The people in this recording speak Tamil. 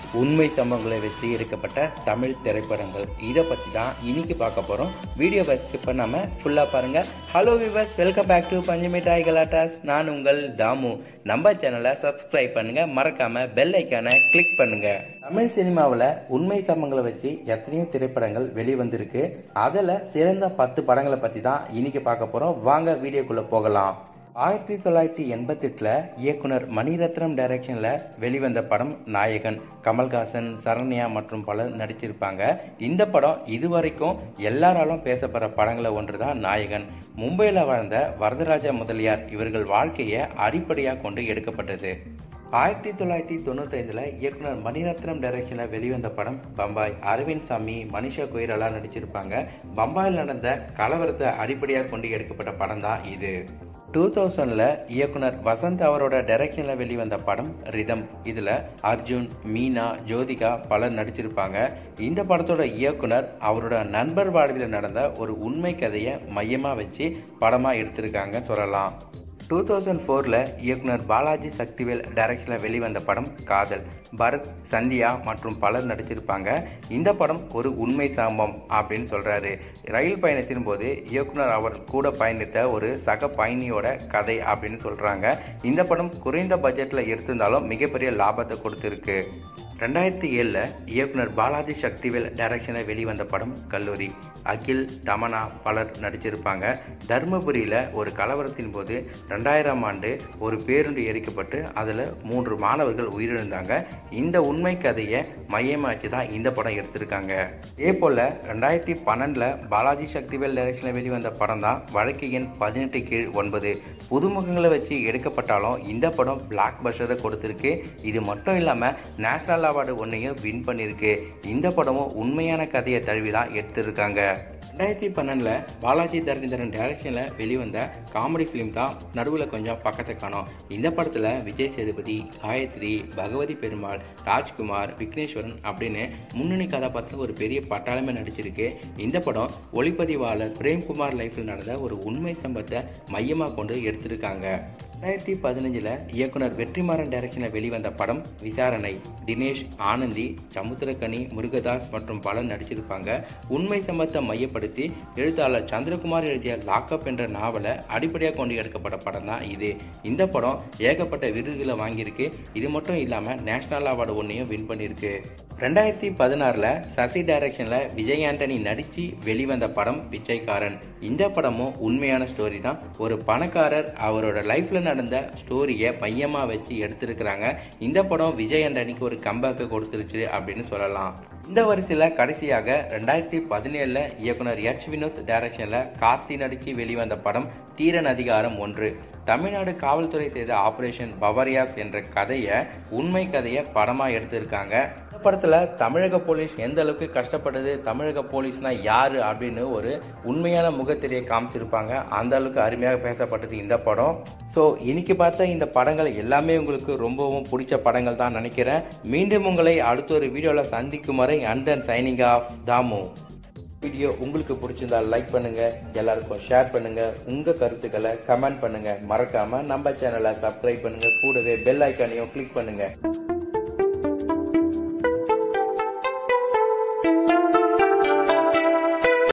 உண்மை சம்பவங்களை வச்சு எடுக்கப்பட்ட தமிழ் திரைப்படங்கள் இதை பற்றி தான் இன்னைக்கு பார்க்க போகிறோம் வீடியோ ஸ்கிப் பண்ணாமல் ஃபுல்லாக பாருங்கள் hello viewers welcome back to Panjumittai Galattas நான் உங்கள் தாமு நம்ம சேனலை சப்ஸ்கிரைப் பண்ணுங்க மறக்காம பெல் ஐக்கானை கிளிக் பண்ணுங்க தமிழ் சினிமாவில் உண்மை சம்பவங்களை வச்சு எத்தனையோ திரைப்படங்கள் வெளிவந்திருக்கு அதில் சிறந்த பத்து படங்களை பற்றி தான் இன்னைக்கு பார்க்க போகிறோம் வாங்க வீடியோக்குள்ளே போகலாம் ஆயிரத்தி தொள்ளாயிரத்தி எண்பத்தெட்டில் இயக்குனர் மணிரத்னம் டைரக்ஷனில் வெளிவந்த படம் நாயகன் கமல்ஹாசன் சரண்யா மற்றும் பலர் நடிச்சிருப்பாங்க இந்த படம் இதுவரைக்கும் எல்லாராலும் பேசப்படுற படங்களில் ஒன்று தான் நாயகன் மும்பையில் வாழ்ந்த வரதராஜ முதலியார் இவர்கள் வாழ்க்கையை அடிப்படையாக கொண்டு எடுக்கப்பட்டது ஆயிரத்தி தொள்ளாயிரத்தி தொண்ணூத்தைந்தில் இயக்குனர் மணிரத்னம் டைரக்ஷனில் வெளிவந்த படம் பம்பாய் அரவிந்த் சாமி மனிஷா கொய்ராலா நடிச்சிருப்பாங்க பம்பாயில் நடந்த கலவரத்தை அடிப்படையாக கொண்டு எடுக்கப்பட்ட படம் தான் இது டூ தௌசண்டில் இயக்குனர் வசந்த் அவரோட டைரக்ஷனில் வெளிவந்த படம் ரிதம் இதில் அர்ஜுன் மீனா ஜோதிகா பலர் நடிச்சிருப்பாங்க இந்த படத்தோட இயக்குனர் அவரோட நண்பர் வாழ்வில் நடந்த ஒரு உண்மை கதையை மையமாக வச்சு படமாக எடுத்திருக்காங்க சொல்லலாம் டூ தௌசண்ட் ஃபோரில் இயக்குனர் பாலாஜி சக்திவேல் டைரக்ஷனில் வெளிவந்த படம் காதல் பரத் சந்தியா மற்றும் பலர் நடிச்சிருப்பாங்க இந்த படம் ஒரு உண்மை சம்பவம் அப்படின்னு சொல்கிறாரு ரயில் பயணத்தின் போது இயக்குனர் அவர் கூட பயணித்த ஒரு சக பயணியோட கதை அப்படின்னு சொல்கிறாங்க இந்த படம் குறைந்த பட்ஜெட்டில் எடுத்திருந்தாலும் மிகப்பெரிய லாபத்தை கொடுத்துருக்கு ரெண்டாயிரத்தி ஏழில் இயக்குனர் பாலாஜி சக்திவேல் டைரக்ஷனில் வெளிவந்த படம் கல்லூரி அகில் தமனா பலர் நடிச்சிருப்பாங்க தருமபுரியில் ஒரு கலவரத்தின் போது ரெண்டாயிரம் ஆண்டு ஒரு பேருந்து எரிக்கப்பட்டு அதில் மூன்று மாணவர்கள் உயிரிழந்தாங்க இந்த உண்மை கதையை மையமாச்சு தான் இந்த படம் எடுத்திருக்காங்க இதே போல் ரெண்டாயிரத்தி பன்னெண்டில் பாலாஜி சக்திவேல் டைரக்ஷனில் வெளிவந்த படம் தான் வழக்கு எண் பதினெட்டு கீழ் ஒன்பது புதுமுகங்களை வச்சு எடுக்கப்பட்டாலும் இந்த படம் பிளாக் பஸ்டரை கொடுத்துருக்கு இது மட்டும் இல்லாமல் நேஷனல் அவார்டு ஒன்றையும் வின் பண்ணியிருக்கு இந்த படமும் உண்மையான கதையை தழுவி தான் எடுத்திருக்காங்க ரெண்டாயிரத்தி பன்னெண்டில் பாலாஜி தரணிதரன் டைரக்ஷனில் வெளிவந்த காமெடி ஃபிலிம் தான் நடுவில் கொஞ்சம் பக்கத்தை காணும் இந்த படத்தில் விஜய் சேதுபதி காயத்ரி பகவதி பெருமாள் ராஜ்குமார் விக்னேஸ்வரன் அப்படின்னு முன்னணி கதாபாத்திரம் ஒரு பெரிய பட்டாளமே நடிச்சிருக்கு இந்த படம் ஒளிப்பதிவாளர் பிரேம்குமார் லைஃப்பில் நடந்த ஒரு உண்மை சம்பவத்தை மையமாக கொண்டு எடுத்திருக்காங்க ரெண்டாயிரத்தி பதினஞ்சில் இயக்குனர் வெற்றிமாறன் டைரக்ஷனில் வெளிவந்த படம் விசாரணை தினேஷ் ஆனந்தி சமுத்திரக்கனி முருகதாஸ் மற்றும் பலர் நடிச்சிருப்பாங்க உண்மை சம்பவத்தை மையப்படுத்தி எழுத்தாளர் சந்திரகுமார் எழுதிய லாக்அப் என்ற நாவலை அடிப்படையாக கொண்டு எடுக்கப்பட்ட படம் தான் இது இந்த படம் ஏகப்பட்ட விருதுகளை வாங்கியிருக்கு இது மட்டும் இல்லாமல் நேஷனல் அவார்டு ஒன்றையும் வின் பண்ணியிருக்கு ரெண்டாயிரத்தி பதினாறில் சசி டைரக்ஷனில் விஜய் ஆண்டனி நடித்து வெளிவந்த படம் பிச்சைக்காரன் இந்த படமும் உண்மையான ஸ்டோரி தான் ஒரு பணக்காரர் அவரோட லைஃப்பில் நடந்த ஸ்டோரியை மையமாக வச்சு எடுத்திருக்கிறாங்க இந்த படம் விஜய் ஆண்டனிக்கு ஒரு கம்பேக்கை கொடுத்துருச்சு அப்படின்னு சொல்லலாம் இந்த வரிசையில் கடைசியாக ரெண்டாயிரத்தி பதினேழில் இயக்குனர் எச் வினோத் டைரக்ஷனில் கார்த்தி நடித்து வெளிவந்த படம் தீரன் அதிகாரம் ஒன்று தமிழ்நாடு காவல்துறை செய்த ஆபரேஷன் பவரியாஸ் என்ற கதையை உண்மை கதையை படமாக எடுத்திருக்காங்க இந்த படத்தில் தமிழக போலீஸ் எந்த அளவுக்கு கஷ்டப்பட்டது தமிழக போலீஸ்னா யாரு அப்படின்னு ஒரு உண்மையான முகத்திரையை காமிச்சிருப்பாங்க அந்த அளவுக்கு அருமையாக பேசப்பட்டது இந்த படம் ஸோ இன்னைக்கு பார்த்த இந்த படங்கள் எல்லாமே உங்களுக்கு ரொம்பவும் பிடிச்ச படங்கள் தான் நினைக்கிறேன் மீண்டும் உங்களை அடுத்த ஒரு வீடியோவில் சந்திக்கும் வரை and then signing off Dhamu video உங்களுக்கு பிடிச்சிருந்தா லைக் பண்ணுங்க எல்லாருக்கும் ஷேர் பண்ணுங்க உங்க கருத்துக்களை கமெண்ட் பண்ணுங்க மறக்காம நம்ம சேனலை சப்ஸ்கிரைப் பண்ணுங்க கூடவே பெல் ஐக்கானையும் கிளிக் பண்ணுங்க